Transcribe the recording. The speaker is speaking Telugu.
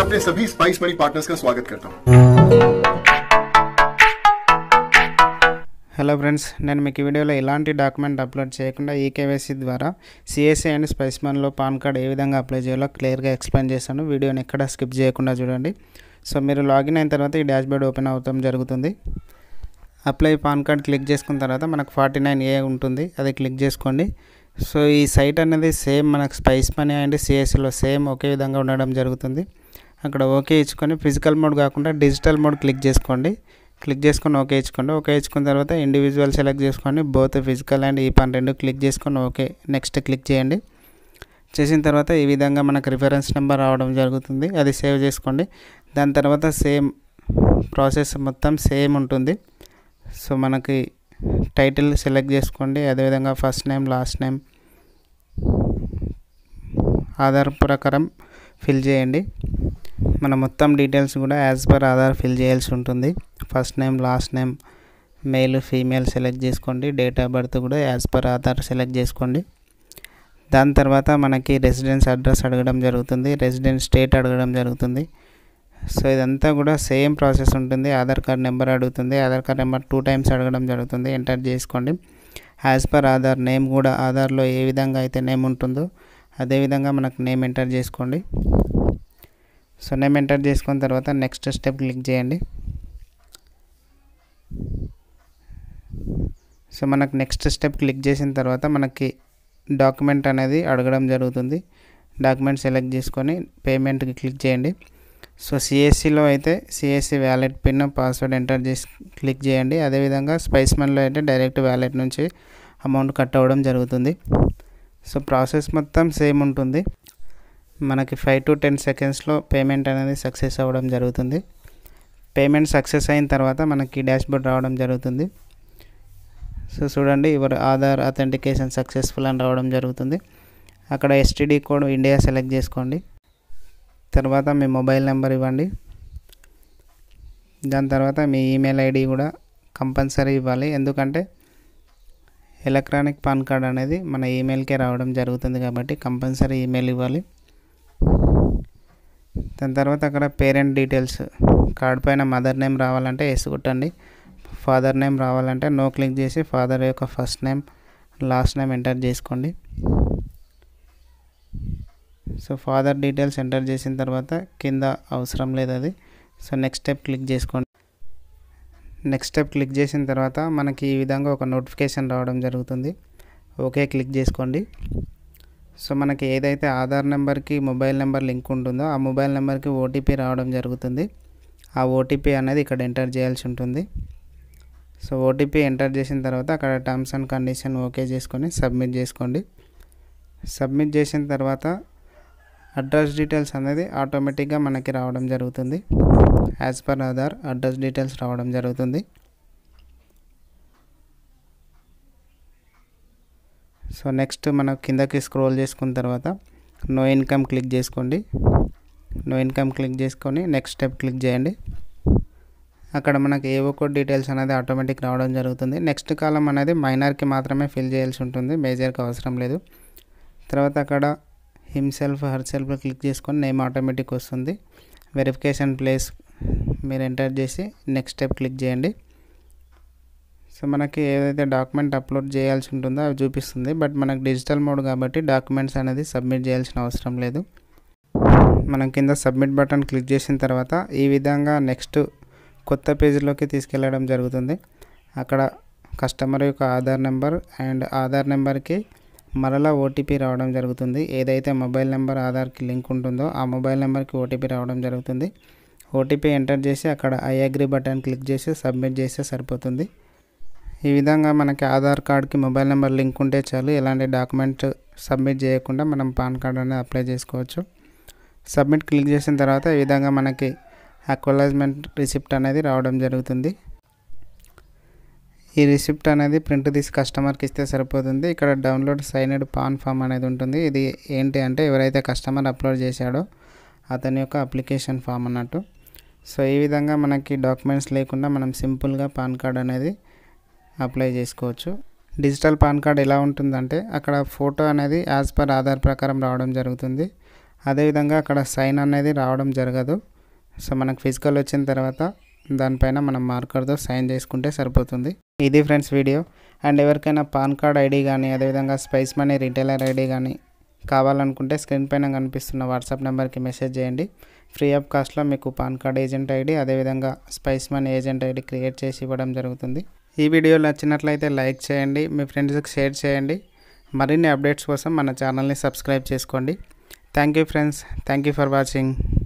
अपने सभी स्पाइस मनी पार्टनर्स का स्वागत करता हूँ హలో ఫ్రెండ్స్ నేను మీకు ఈ వీడియోలో ఎలాంటి డాక్యుమెంట్ అప్లోడ్ చేయకుండా ఈకేవైసీ ద్వారా సిఎస్సి అండ్ స్పైస్ మనలో పాన్ కార్డ్ ఏ విధంగా అప్లై చేయాలో క్లియర్గా ఎక్స్ప్లెయిన్ చేశాను వీడియోని ఎక్కడ స్కిప్ చేయకుండా చూడండి సో మీరు లాగిన్ అయిన తర్వాత ఈ డాష్ బోర్డ్ ఓపెన్ అవుతాం జరుగుతుంది అప్లై పాన్ కార్డ్ క్లిక్ చేసుకున్న తర్వాత మనకు ఫార్టీ నైన్ ఏ ఉంటుంది అది క్లిక్ చేసుకోండి సో ఈ సైట్ అనేది సేమ్ మనకు స్పైస్ మనీ అండ్ సిఎస్సిలో సేమ్ ఒకే విధంగా ఉండడం జరుగుతుంది అక్కడ ఓకే ఇచ్చుకొని ఫిజికల్ మోడ్ కాకుండా డిజిటల్ మోడ్ క్లిక్ చేసుకోండి క్లిక్ చేసుకొని ఓకే ఇచ్చుకోండి ఓకే ఇచ్చుకున్న తర్వాత ఇండివిజువల్ సెలెక్ట్ చేసుకొని both physical and e PAN రెండు క్లిక్ చేసుకొని ఓకే నెక్స్ట్ క్లిక్ చేయండి చేసిన తర్వాత ఈ విధంగా మనకు రిఫరెన్స్ నెంబర్ రావడం జరుగుతుంది అది సేవ్ చేసుకోండి దాని తర్వాత సేమ్ ప్రాసెస్ మొత్తం సేమ్ ఉంటుంది సో మనకి టైటిల్ సెలెక్ట్ చేసుకోండి అదేవిధంగా first name last name Aadhaar ప్రకారం ఫిల్ చేయండి మన మొత్తం డీటెయిల్స్ కూడా యాజ్ పర్ ఆధార్ ఫిల్ చేయాల్సి ఉంటుంది first name last name male female select చేసుకోండి డేట్ ఆఫ్ బర్త్ కూడా యాజ్ పర్ ఆధార్ సెలెక్ట్ చేసుకోండి దాని తర్వాత మనకి రెసిడెన్స్ అడ్రస్ అడగడం జరుగుతుంది రెసిడెన్స్ స్టేట్ అడగడం జరుగుతుంది సో ఇదంతా కూడా సేమ్ ప్రాసెస్ ఉంటుంది ఆధార్ కార్డ్ నెంబర్ అడుగుతుంది Aadhaar card number two times అడగడం జరుగుతుంది ఎంటర్ చేసుకోండి యాజ్ పర్ ఆధార్ నేమ్ కూడా ఆధార్లో ఏ విధంగా అయితే నేమ్ ఉంటుందో అదేవిధంగా మనకు నేమ్ ఎంటర్ చేసుకోండి సో నేమ్ ఎంటర్ చేసుకున్న తర్వాత నెక్స్ట్ స్టెప్ క్లిక్ చేయండి సో మనకు నెక్స్ట్ స్టెప్ క్లిక్ చేసిన తర్వాత మనకి డాక్యుమెంట్ అనేది అడగడం జరుగుతుంది డాక్యుమెంట్ సెలెక్ట్ చేసుకొని పేమెంట్కి క్లిక్ చేయండి సో సిఎస్సిలో అయితే CSC wallet pin password enter చేసి క్లిక్ చేయండి అదేవిధంగా స్పైస్ మనీలో అయితే డైరెక్ట్ వ్యాలెట్ నుంచి అమౌంట్ కట్ అవ్వడం జరుగుతుంది సో ప్రాసెస్ మొత్తం సేమ్ ఉంటుంది మనకి ఫైవ్ టు టెన్ సెకండ్స్లో పేమెంట్ అనేది సక్సెస్ అవ్వడం జరుగుతుంది పేమెంట్ సక్సెస్ అయిన తర్వాత మనకి డాష్ బోర్డ్ రావడం జరుగుతుంది సో చూడండి యువర్ ఆధార్ అథెంటికేషన్ సక్సెస్ఫుల్ అని రావడం జరుగుతుంది అక్కడ ఎస్టీడీ కోడ్ ఇండియా సెలెక్ట్ చేసుకోండి తర్వాత మీ మొబైల్ నెంబర్ ఇవ్వండి దాని తర్వాత మీ ఈమెయిల్ ఐడి కూడా కంపల్సరీ ఇవ్వాలి ఎందుకంటే ఎలక్ట్రానిక్ పాన్ కార్డ్ అనేది మన ఈమెయిల్కే రావడం జరుగుతుంది కాబట్టి కంపల్సరీ ఈమెయిల్ ఇవ్వాలి దాని తర్వాత అక్కడ పేరెంట్ డీటెయిల్స్ కార్డ్ పైన మదర్ నేమ్ రావాలంటే ఎస్ కొట్టండి ఫాదర్ నేమ్ రావాలంటే నో క్లిక్ చేసి ఫాదర్ యొక్క first name last name enter చేసుకోండి సో ఫాదర్ డీటెయిల్స్ ఎంటర్ చేసిన తర్వాత కింద అవసరం లేదు అది సో నెక్స్ట్ స్టెప్ క్లిక్ చేసుకోండి నెక్స్ట్ స్టెప్ క్లిక్ చేసిన తర్వాత మనకి ఈ విధంగా ఒక నోటిఫికేషన్ రావడం జరుగుతుంది ఓకే క్లిక్ చేసుకోండి సో మనకి ఏదైతే ఆధార్ నెంబర్కి మొబైల్ నెంబర్ లింక్ ఉంటుందో ఆ మొబైల్ నెంబర్కి ఓటీపీ రావడం జరుగుతుంది ఆ ఓటీపీ అనేది ఇక్కడ ఎంటర్ చేయాల్సి ఉంటుంది సో ఓటీపీ ఎంటర్ చేసిన తర్వాత అక్కడ టర్మ్స్ అండ్ కండిషన్ ఓకే చేసుకొని సబ్మిట్ చేసుకోండి సబ్మిట్ చేసిన తర్వాత అడ్రస్ డీటెయిల్స్ అనేది ఆటోమేటిక్గా మనకి రావడం జరుగుతుంది as per Aadhaar address details రావడం జరుగుతుంది సో నెక్స్ట్ మనం కిందకి స్క్రోల్ చేసుకున్న తర్వాత నో ఇన్కమ్ క్లిక్ చేసుకోండి నో ఇన్కమ్ క్లిక్ చేసుకొని నెక్స్ట్ స్టెప్ క్లిక్ చేయండి అక్కడ మనకి ఏవో కోడ్ డీటెయిల్స్ అనేది ఆటోమేటిక్ రావడం జరుగుతుంది నెక్స్ట్ కాలం అనేది మైనర్కి మాత్రమే ఫిల్ చేయాల్సి ఉంటుంది మేజర్కి అవసరం లేదు తర్వాత అక్కడ హిమ్సెల్ఫ్ హర్ సెల్ఫ్ క్లిక్ చేసుకొని నేమ్ ఆటోమేటిక్ వస్తుంది వెరిఫికేషన్ ప్లేస్ మీరు ఎంటర్ చేసి నెక్స్ట్ స్టెప్ క్లిక్ చేయండి సో మనకి ఏదైతే డాక్యుమెంట్ అప్లోడ్ చేయాల్సి ఉంటుందో అవి చూపిస్తుంది బట్ మనకు డిజిటల్ మోడ్ కాబట్టి డాక్యుమెంట్స్ అనేది సబ్మిట్ చేయాల్సిన అవసరం లేదు మనం కింద సబ్మిట్ బటన్ క్లిక్ చేసిన తర్వాత ఈ విధంగా నెక్స్ట్ కొత్త పేజీలోకి తీసుకెళ్ళడం జరుగుతుంది అక్కడ కస్టమర్ యొక్క ఆధార్ నెంబర్ అండ్ ఆధార్ నెంబర్కి మరలా ఓటీపీ రావడం జరుగుతుంది ఏదైతే మొబైల్ నెంబర్ ఆధార్కి లింక్ ఉంటుందో ఆ మొబైల్ నెంబర్కి ఓటీపీ రావడం జరుగుతుంది ఓటీపీ ఎంటర్ చేసి అక్కడ ఐ అగ్రీ బటన్ క్లిక్ చేసి సబ్మిట్ చేస్తే సరిపోతుంది ఈ విధంగా మనకి ఆధార్ కార్డ్కి మొబైల్ నెంబర్ లింక్ ఉంటే చాలు ఎలాంటి డాక్యుమెంట్ సబ్మిట్ చేయకుండా మనం పాన్ కార్డ్ అనేది అప్లై చేసుకోవచ్చు సబ్మిట్ క్లిక్ చేసిన తర్వాత ఈ విధంగా మనకి అక్వలైజ్మెంట్ రిసిప్ట్ అనేది రావడం జరుగుతుంది ఈ రిసిప్ట్ అనేది ప్రింట్ తీసి కస్టమర్కి ఇస్తే సరిపోతుంది ఇక్కడ డౌన్లోడ్ సైనడ్ పాన్ ఫామ్ అనేది ఉంటుంది ఇది ఏంటి అంటే ఎవరైతే కస్టమర్ అప్లోడ్ చేశాడో అతని యొక్క అప్లికేషన్ ఫామ్ అన్నట్టు సో ఈ విధంగా మనకి డాక్యుమెంట్స్ లేకుండా మనం సింపుల్గా పాన్ కార్డ్ అనేది అప్లై చేసుకోవచ్చు డిజిటల్ పాన్ కార్డ్ ఎలా ఉంటుందంటే అక్కడ ఫోటో అనేది యాజ్ పర్ ఆధార్ ప్రకారం రావడం జరుగుతుంది అదేవిధంగా అక్కడ సైన్ అనేది రావడం జరగదు సో మనకు ఫిజికల్ వచ్చిన తర్వాత దానిపైన మనం మార్కర్తో సైన్ చేసుకుంటే సరిపోతుంది ఇది ఫ్రెండ్స్ వీడియో అండ్ ఎవరికైనా పాన్ కార్డ్ ఐడి కానీ అదేవిధంగా స్పైస్ మనీ రిటైలర్ ఐడి కానీ కావాలనుకుంటే స్క్రీన్ పైన కనిపిస్తున్న వాట్సాప్ నెంబర్కి మెసేజ్ చేయండి ఫ్రీ ఆఫ్ కాస్ట్లో మీకు పాన్ కార్డ్ ఏజెంట్ ఐడి అదేవిధంగా Spice money agent ID create చేసి ఇవ్వడం జరుగుతుంది ఈ వీడియో నచ్చినట్లయితే లైక్ చేయండి మీ ఫ్రెండ్స్కి షేర్ చేయండి మరిన్ని అప్డేట్స్ కోసం మన ఛానల్ని సబ్స్క్రైబ్ చేసుకోండి thank you friends thank you for watching